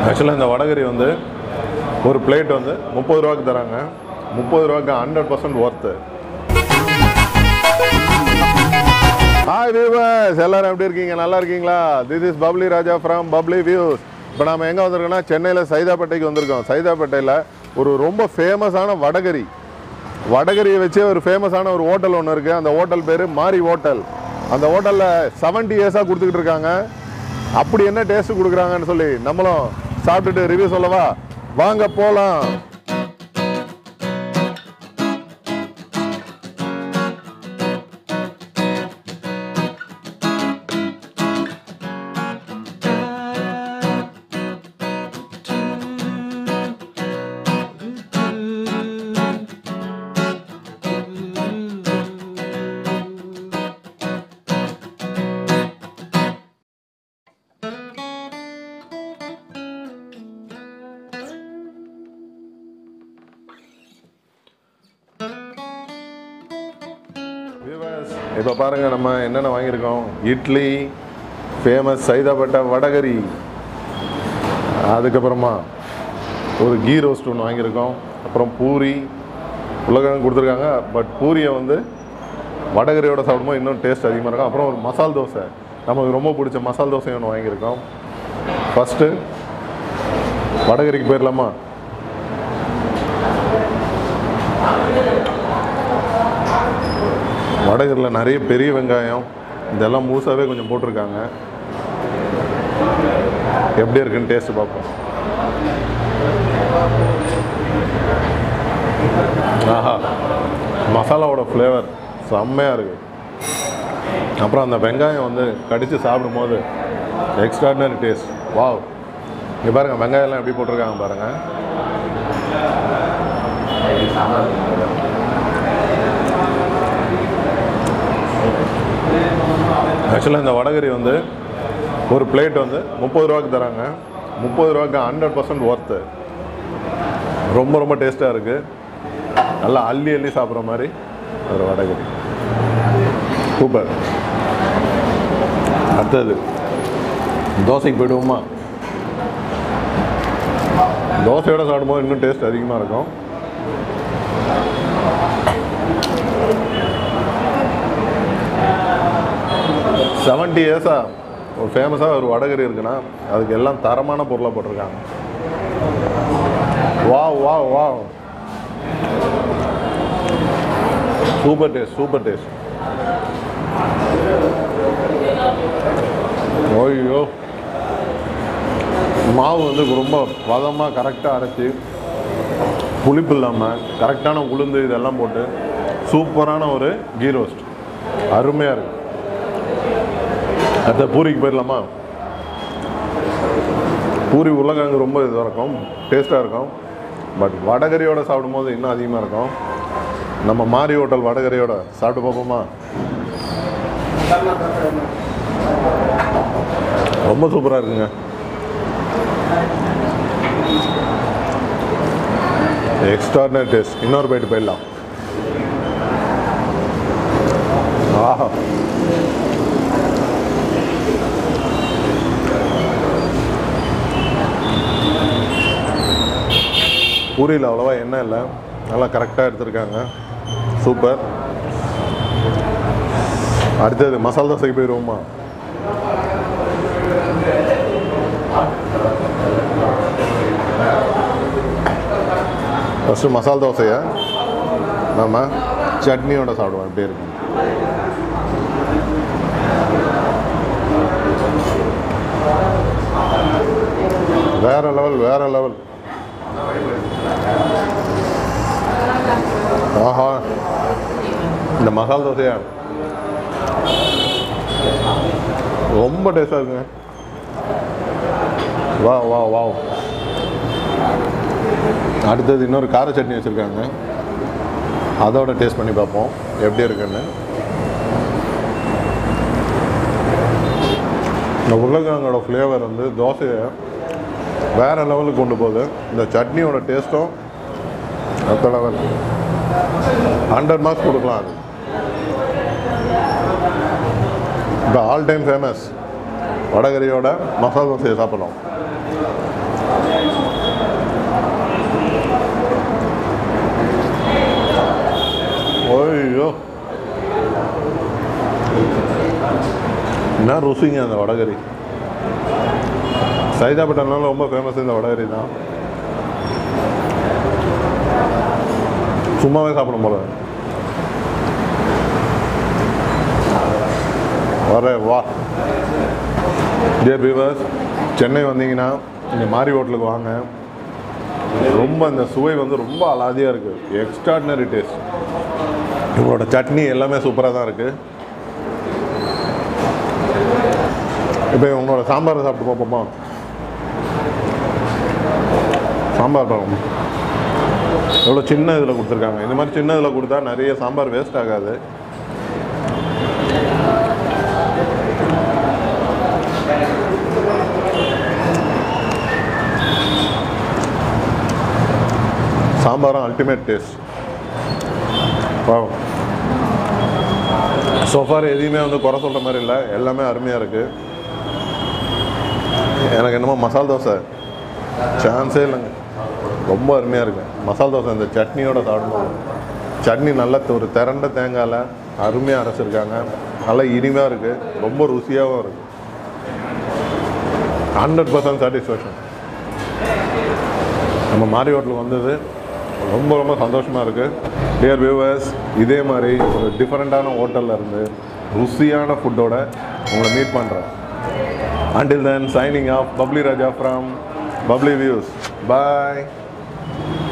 ஆக்சுவலாக இந்த வடகரி வந்து ஒரு பிளேட் வந்து முப்பது ரூபாய்க்கு தராங்க முப்பது ரூபாய்க்கு hundred percent worth hi viewers எல்லாரும் எப்படி இருக்கீங்க நல்லா இருக்கீங்களா this is bubbly Raja from bubbly views இப்போ நாம எங்கே வந்திருக்கோம்னா சென்னையில் சைதாப்பேட்டைக்கு வந்திருக்கோம் சைதாப்பேட்டையில் ஒரு ரொம்ப ஃபேமஸான வடகரி வடகரியை வச்சே ஒரு ஃபேமஸான ஒரு ஹோட்டல் ஒன்று இருக்குது அந்த ஹோட்டல் பேர் மாரி ஹோட்டல் அந்த ஹோட்டலில் செவன்ட்டி இயர்ஸாக கொடுத்துக்கிட்டு இருக்காங்க அப்படி என்ன டேஸ்ட் கொடுக்குறாங்கன்னு சொல்லி நம்மளும் சாப்பிட்டுட்டு ரிவ்யூ சொல்லவா வாங்க போகலாம் இப்போ பாருங்க நம்ம என்னென்ன வாங்கியிருக்கோம் இட்லி ஃபேமஸ் சைதாப்பேட்டை வடகரி அதுக்கப்புறமா ஒரு கீ ரோஸ்ட் ஒன்று வாங்கியிருக்கோம் அப்புறம் பூரி உருளைக்கிழங்கு கொடுத்துருக்காங்க பட் பூரியை வந்து வடகரியோட சாப்பிடும்போது இன்னும் டேஸ்ட் அதிகமாக இருக்கும் அப்புறம் ஒரு மசால் தோசை நமக்கு ரொம்ப பிடிச்ச மசால் தோசை ஒன்று வாங்கியிருக்கோம் ஃபஸ்ட்டு வடகரிக்கு போயிடலாமா வடகரில் நிறைய பெரிய வெங்காயம் இதெல்லாம் மூசாவே கொஞ்சம் போட்டிருக்காங்க எப்படி இருக்குன்னு டேஸ்ட் பார்ப்போம் ஆஹா மசாலாவோட ஃப்ளேவர் செம்மையாக இருக்குது அப்புறம் அந்த வெங்காயம் வந்து கடித்து சாப்பிடும்போது எக்ஸ்ட்ராடினரி டேஸ்ட் வாவ் இங்கே பாருங்கள் வெங்காயம்லாம் எப்படி போட்டிருக்காங்க பாருங்கள் ஆக்சுவலாக இந்த வடகரி வந்து ஒரு பிளேட் வந்து முப்பது ரூபாய்க்கு தராங்க முப்பது ரூபாய்க்கு ஹண்ட்ரட் பர்சன்ட் ஒர்த்து ரொம்ப ரொம்ப டேஸ்ட்டாக இருக்குது நல்லா அள்ளி அள்ளி சாப்பிட்ற மாதிரி ஒரு வடகரி சூப்பர் அடுத்தது தோசைக்கு போயிடுவோமா தோசையோட சாப்பிடும்போது இன்னும் டேஸ்ட் அதிகமாக இருக்கும் செவன்ட்டி இயர்ஸாக ஒரு ஃபேமஸாக ஒரு வடகரி இருக்குன்னா அதுக்கு எல்லாம் தரமான பொருளாக போட்டிருக்காங்க வா வா வா சூப்பர் டேஸ்ட் சூப்பர் டேஸ்ட் ஓய்யோ மாவு வந்து ரொம்ப பதமாக கரெக்டாக அரைச்சி புளிப்பு இல்லாமல் கரெக்டான உளுந்து இதெல்லாம் போட்டு சூப்பரான ஒரு கீ ரோஸ்ட் அருமையாக இருக்குது அடுத்த பூரிக்கு போயிடலாமா பூரி உருளைக்கிழங்கு ரொம்ப இதாக இருக்கும் டேஸ்ட்டாக இருக்கும் பட் வடகரியோட சாப்பிடும்போது இன்னும் அதிகமாக இருக்கும் நம்ம மாரி ஹோட்டல் வடகரியோட சாப்பிட்டு பார்ப்போமா ரொம்ப சூப்பராக இருக்குங்க எக்ஸ்ட்ராடினரி டேஸ்ட் இன்னொரு போயிட்டு போயிடலாம் ஆஹா பூரியில் அவ்வளோவா எண்ணெய் இல்லை நல்லா கரெக்டாக எடுத்திருக்காங்க சூப்பர் அடுத்தது மசாலா தோசைக்கு போயிடுவோமா ஃபஸ்ட்டு மசால் தோசையை நம்ம சட்னியோட சாப்பிடுவோம் எப்படி இருக்கும் வேற லெவல் வேற லெவல் ஆஹா இந்த மசால் தோசையா ரொம்ப டேஸ்டாக இருக்குங்க வா வா வா அடுத்தது இன்னொரு கார சட்னி வச்சுருக்காங்க அதோட டேஸ்ட் பண்ணி பார்ப்போம் எப்படி இருக்குன்னு இந்த உருளைக்கிழங்கோட ஃப்ளேவர் வந்து தோசையை வேறு லெவலுக்கு கொண்டு போகுது இந்த சட்னியோட டேஸ்ட்டும் அடுத்த லெவல் ஹண்ட்ரட் மார்க்ஸ் கொடுக்கலாம் அது இப்போ ஆல் டைம் ஃபேமஸ் வடகரியோட மசாலா தோசையை சாப்பிடலாம் ருசிங்க அந்த வடகரி சைதாப்பேட்டைனால ரொம்ப ஃபேமஸ் இந்த வடகரி தான் சும்மாவே சாப்பிடும் போல வர வா டியர் வியூவர்ஸ் சென்னை வந்தீங்கன்னா இங்கே மாரி ஹோட்டலுக்கு வாங்க ரொம்ப அந்த சுவை வந்து ரொம்ப அலாதியாக இருக்குது எக்ஸ்ட்ராடினரி டேஸ்ட் இவங்களோட சட்னி எல்லாமே சூப்பராக தான் இருக்குது இப்போ உங்களோட சாம்பாரை சாப்பிட்டு பார்ப்போமா சாம்பார் பாருங்க எவ்வளோ சின்ன இதில் கொடுத்துருக்காங்க இந்த மாதிரி சின்ன இதில் கொடுத்தா நிறைய சாம்பார் வேஸ்ட் ஆகாது சாம்பாரும் அல்டிமேட் டேஸ்ட் சோஃபார் எதையுமே வந்து குறை சொல்கிற மாதிரி இல்லை எல்லாமே அருமையாக இருக்குது எனக்கு என்னமோ மசால் தோசை சான்ஸே இல்லைங்க ரொம்ப அருமையாக இருக்கு மசால் தோசை இந்த சட்னியோட சாப்பிடும்போது சட்னி நல்ல ஒரு திரண்ட தேங்காயில் அருமையாக அரைச்சிருக்காங்க நல்லா இனிமையாக இருக்குது ரொம்ப ருசியாகவும் இருக்குது ஹண்ட்ரட் பர்சன்ட் சாட்டிஸ்ஃபேக்ஷன் நம்ம மாரி ஹோட்டலுக்கு வந்தது ரொம்ப ரொம்ப சந்தோஷமாக இருக்குது டியர் வியூவர்ஸ் இதே மாதிரி ஒரு டிஃப்ரெண்ட்டான ஹோட்டலில் இருந்து ருசியான ஃபுட்டோட உங்களை மீட் பண்ணுறேன் until then signing off bubbly raja from bubbly views bye